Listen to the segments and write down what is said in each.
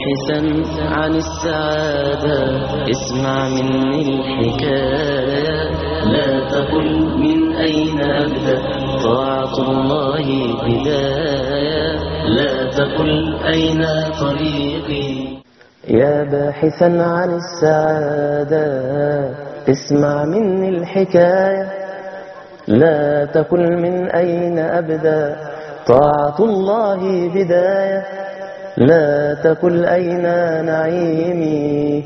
باحثا عن السعادة اسمع مني الحكاية لا تقل من أين أبدأ طاعة الله بداية لا تقل أين طريقي يا باحثا عن السعادة اسمع مني الحكاية لا تقل من أين أبدأ طاعة الله بداية لا تقل أين نعيمي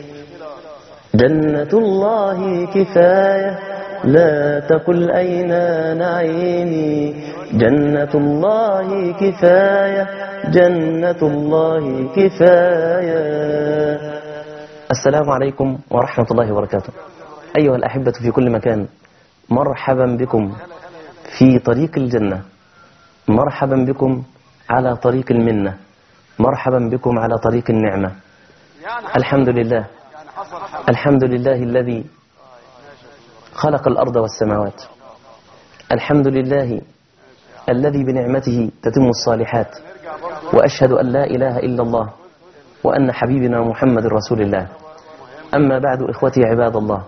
جنة الله كفاية لا تقل أين نعيمي جنة الله كفاية جنة الله كفاية السلام عليكم ورحمة الله وبركاته أيها الأحبة في كل مكان مرحبا بكم في طريق الجنة مرحبا بكم على طريق المنة مرحبا بكم على طريق النعمة الحمد لله الحمد لله الذي خلق الأرض والسماوات الحمد لله الذي بنعمته تتم الصالحات وأشهد أن لا إله إلا الله وأن حبيبنا محمد رسول الله أما بعد إخوتي عباد الله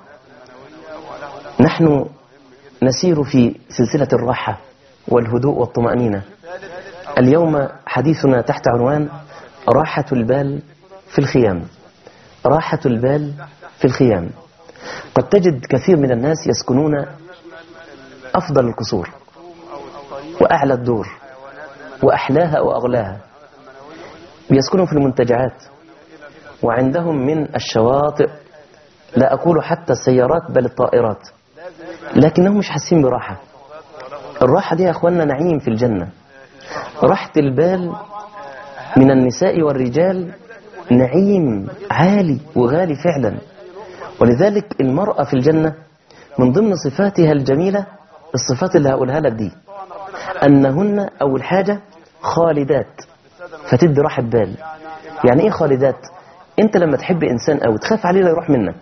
نحن نسير في سلسلة الراحة والهدوء والطمأنينة اليوم حديثنا تحت عنوان راحة البال في الخيام راحة البال في الخيام قد تجد كثير من الناس يسكنون أفضل القصور وأعلى الدور وأحلاها وأغلاها يسكنون في المنتجعات وعندهم من الشواطئ لا أقول حتى السيارات بل الطائرات لكنهم مش حاسين براحة الراحة دي يا أخوانا نعيم في الجنة راحة البال من النساء والرجال نعيم عالي وغالي فعلا ولذلك المرأة في الجنة من ضمن صفاتها الجميلة الصفات اللي هقولها لك دي أنهن أول حاجة خالدات فتدي راحة بال يعني إيه خالدات أنت لما تحب إنسان أو تخاف عليه لا يروح منك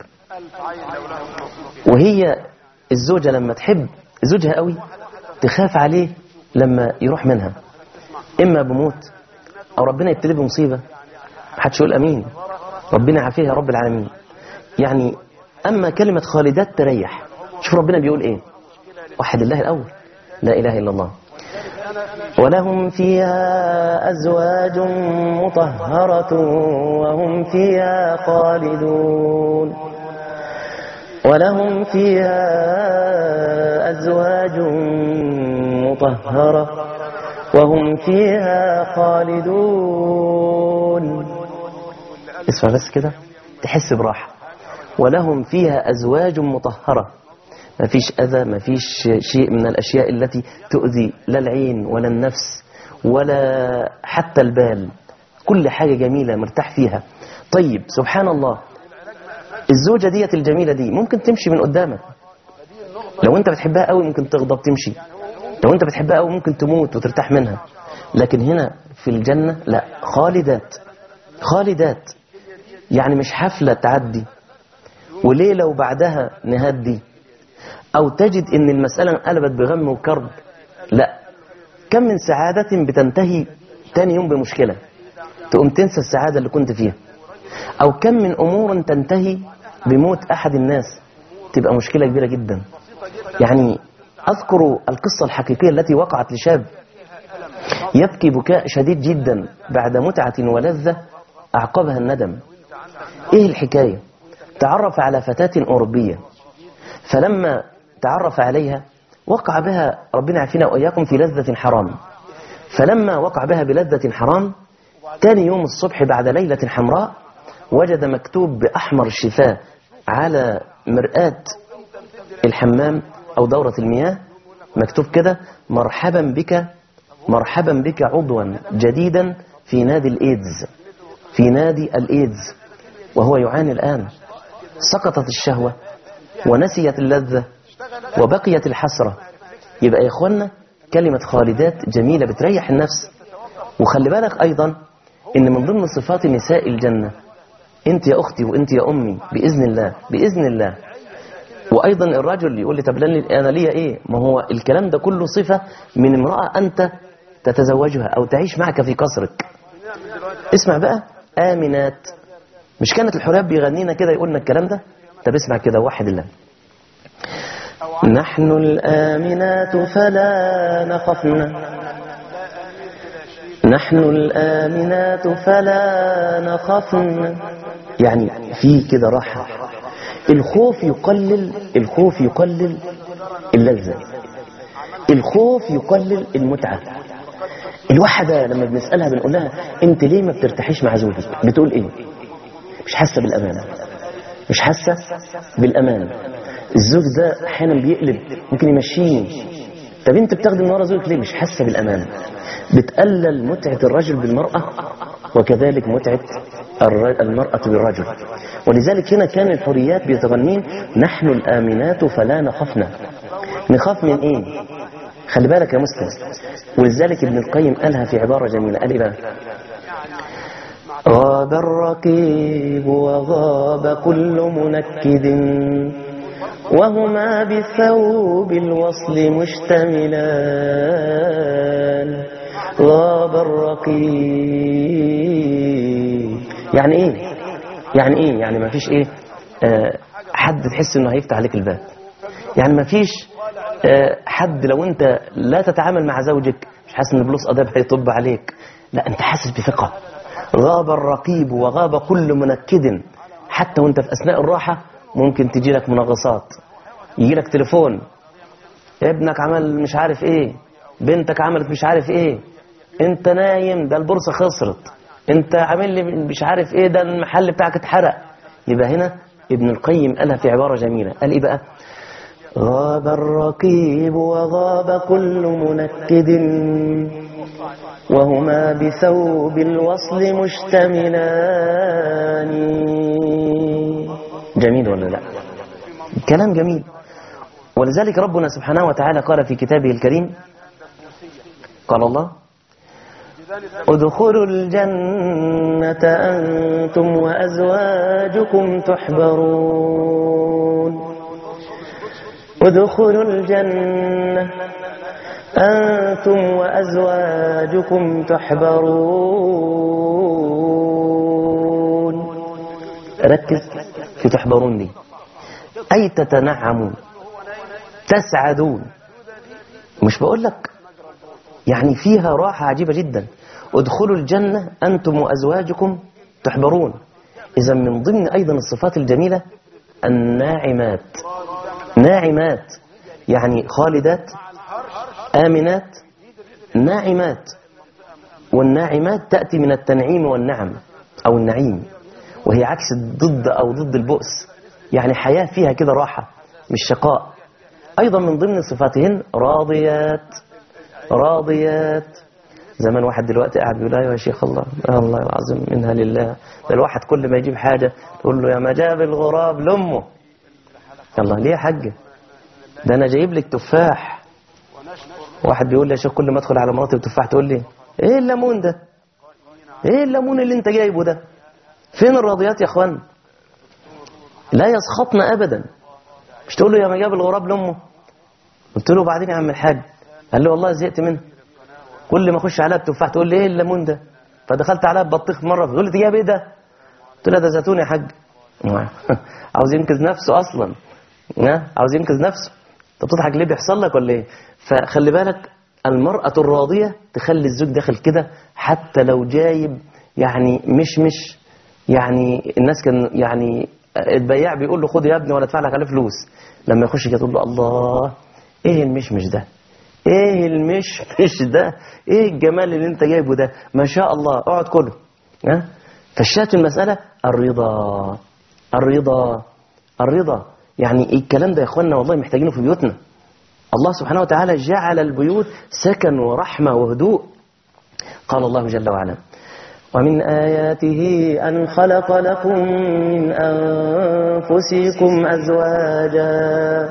وهي الزوجة لما تحب زوجها قوي تخاف عليه لما يروح منها إما بموت أو ربنا يبتلي بمصيبة محدش يقول أمين ربنا عافيه يا رب العالمين يعني أما كلمة خالدات تريح شوف ربنا بيقول إيه وحد الله الأول لا إله إلا الله ولهم فيها أزواج مطهرة وهم فيها خالدون ولهم فيها أزواج مطهرة وهم فيها خالدون اسمع بس كده تحس براحة ولهم فيها أزواج مطهرة ما فيش أذى ما فيش شيء من الأشياء التي تؤذي لا العين ولا النفس ولا حتى البال كل حاجة جميلة مرتاح فيها طيب سبحان الله الزوجة ديت الجميلة دي ممكن تمشي من قدامك لو انت بتحبها قوي ممكن تغضب تمشي لو انت بتحبها قوي ممكن تموت وترتاح منها لكن هنا في الجنة لا خالدات خالدات يعني مش حفلة تعدي وليلة وبعدها نهدي أو تجد إن المسألة انقلبت بغم وكرب لا كم من سعادة بتنتهي تاني يوم بمشكلة تقوم تنسى السعادة اللي كنت فيها أو كم من أمور تنتهي بموت أحد الناس تبقى مشكلة كبيرة جدا يعني أذكر القصة الحقيقية التي وقعت لشاب يبكي بكاء شديد جدا بعد متعة ولذة أعقبها الندم إيه الحكاية تعرف على فتاة أوروبية فلما تعرف عليها وقع بها ربنا عافينا وإياكم في لذة حرام فلما وقع بها بلذة حرام تاني يوم الصبح بعد ليلة حمراء وجد مكتوب بأحمر الشفاه على مرآة الحمام أو دورة المياه مكتوب كده مرحبا بك مرحبا بك عضوا جديدا في نادي الإيدز في نادي الإيدز وهو يعاني الآن سقطت الشهوة ونسيت اللذة وبقيت الحسرة يبقى يا إخوانا كلمة خالدات جميلة بتريح النفس وخلي بالك أيضا إن من ضمن صفات نساء الجنة أنت يا أختي وأنت يا أمي بإذن الله بإذن الله وأيضا الرجل يقول لي طب أنا ليا إيه ما هو الكلام ده كله صفة من امرأة أنت تتزوجها أو تعيش معك في قصرك اسمع بقى آمنات مش كانت الحراب بيغنينا كده يقولنا الكلام ده طب اسمع كده واحد الله نحن الآمنات فلا نخفنا نحن الآمنات فلا نخفن يعني في كده راحة الخوف يقلل الخوف يقلل اللذة الخوف يقلل المتعة الواحدة لما بنسألها بنقول لها انت ليه ما بترتاحيش مع زوجك بتقول ايه مش حاسة بالأمان مش حاسة بالأمان الزوج ده احيانا بيقلب ممكن يمشيني طب انت بتاخدي من ورا زوجك ليه مش حاسة بالأمان بتقلل متعة الرجل بالمرأة وكذلك متعة الر- المرأة بالرجل ولذلك هنا كان الحريات بيتغنين نحن الآمنات فلا نخفنا نخاف من ايه خلي بالك يا مسلم ولذلك ابن القيم قالها في عبارة جميلة قال ايه بقى غاب الرقيب وغاب كل منكد وهما بثوب الوصل مشتملان غاب الرقيب يعني ايه يعني ايه يعني ما فيش ايه آه حد تحس انه هيفتح عليك الباب يعني ما فيش آه حد لو انت لا تتعامل مع زوجك مش حاسس ان بلوس اداب هيطب عليك لا انت حاسس بثقه غاب الرقيب وغاب كل منكد حتى وانت في اثناء الراحه ممكن تجي لك منغصات يجي لك تليفون ابنك عمل مش عارف ايه بنتك عملت مش عارف ايه انت نايم ده البورصه خسرت انت عامل لي مش عارف ايه ده المحل بتاعك اتحرق يبقى هنا ابن القيم قالها في عباره جميله قال ايه بقى غاب الرقيب وغاب كل منكد وهما بثوب الوصل مشتملان جميل ولا لا كلام جميل ولذلك ربنا سبحانه وتعالى قال في كتابه الكريم قال الله ادخلوا الجنة أنتم وأزواجكم تحبرون ادخلوا الجنة أنتم وأزواجكم تحبرون ركز في تحبرون دي أي تتنعمون تسعدون مش بقول لك يعني فيها راحة عجيبة جدا ادخلوا الجنة أنتم وأزواجكم تحبرون إذا من ضمن أيضا الصفات الجميلة الناعمات ناعمات يعني خالدات آمنات ناعمات والناعمات تأتي من التنعيم والنعم أو النعيم وهي عكس الضد أو ضد البؤس يعني حياة فيها كده راحة مش شقاء أيضا من ضمن صفاتهن راضيات راضيات زمان واحد دلوقتي قاعد بيقول ايوه يا شيخ الله آه الله العظيم منها لله ده الواحد كل ما يجيب حاجه تقول له يا ما جاب الغراب لامه الله ليه يا حاج ده انا جايب لك تفاح واحد بيقول لي يا شيخ كل ما ادخل على مراتي بتفاح تقول لي ايه الليمون ده ايه الليمون اللي انت جايبه ده فين الراضيات يا اخوان لا يسخطن ابدا مش تقول له يا ما جاب الغراب لامه قلت له بعدين يا عم الحاج قال لي والله زهقت منه كل ما اخش عليها بتفاح تقول لي ايه الليمون ده فدخلت عليها ببطيخ مره تقول لي جايب ايه ده قلت لها ده زيتون يا حاج عاوز ينقذ نفسه اصلا ها؟ عاوز ينقذ نفسه انت بتضحك ليه بيحصل لك ولا ايه فخلي بالك المرأة الراضية تخلي الزوج داخل كده حتى لو جايب يعني مش مش يعني الناس كان يعني البياع بيقول له خد يا ابني ولا ادفع لك عليه فلوس لما يخش كده تقول له الله ايه المشمش ده ايه المشمش ده ايه الجمال اللي انت جايبه ده ما شاء الله اقعد كله ها فالشاهد المسألة الرضا الرضا الرضا يعني الكلام ده يا اخوانا والله محتاجينه في بيوتنا الله سبحانه وتعالى جعل البيوت سكن ورحمة وهدوء قال الله جل وعلا ومن آياته أن خلق لكم من أنفسكم أزواجا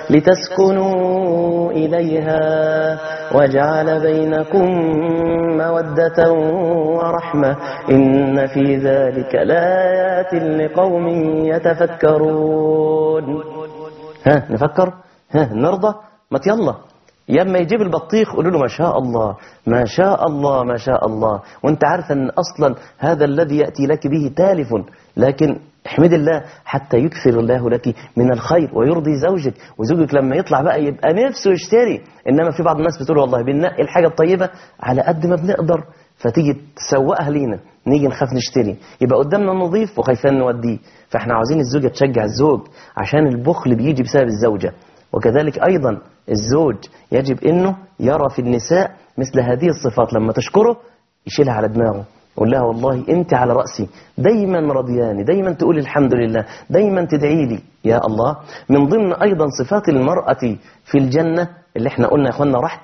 لتسكنوا إليها وجعل بينكم مودة ورحمة إن في ذلك لآيات لقوم يتفكرون ها نفكر ها نرضى ما يلا لما يجيب البطيخ قولوا له ما شاء الله ما شاء الله ما شاء الله وانت عارف ان اصلا هذا الذي يأتي لك به تالف لكن احمد الله حتى يكثر الله لك من الخير ويرضي زوجك وزوجك لما يطلع بقى يبقى نفسه يشتري انما في بعض الناس بتقول والله بننقي الحاجة الطيبة على قد ما بنقدر فتيجي تسوقها لينا نيجي نخاف نشتري يبقى قدامنا نظيف وخايفين نوديه فاحنا عاوزين الزوجة تشجع الزوج عشان البخل بيجي بسبب الزوجة وكذلك أيضا الزوج يجب أنه يرى في النساء مثل هذه الصفات لما تشكره يشيلها على دماغه يقول لها والله انت على رأسي دايما رضياني دايما تقول الحمد لله دايما تدعي لي يا الله من ضمن أيضا صفات المرأة في الجنة اللي احنا قلنا يا اخوانا راح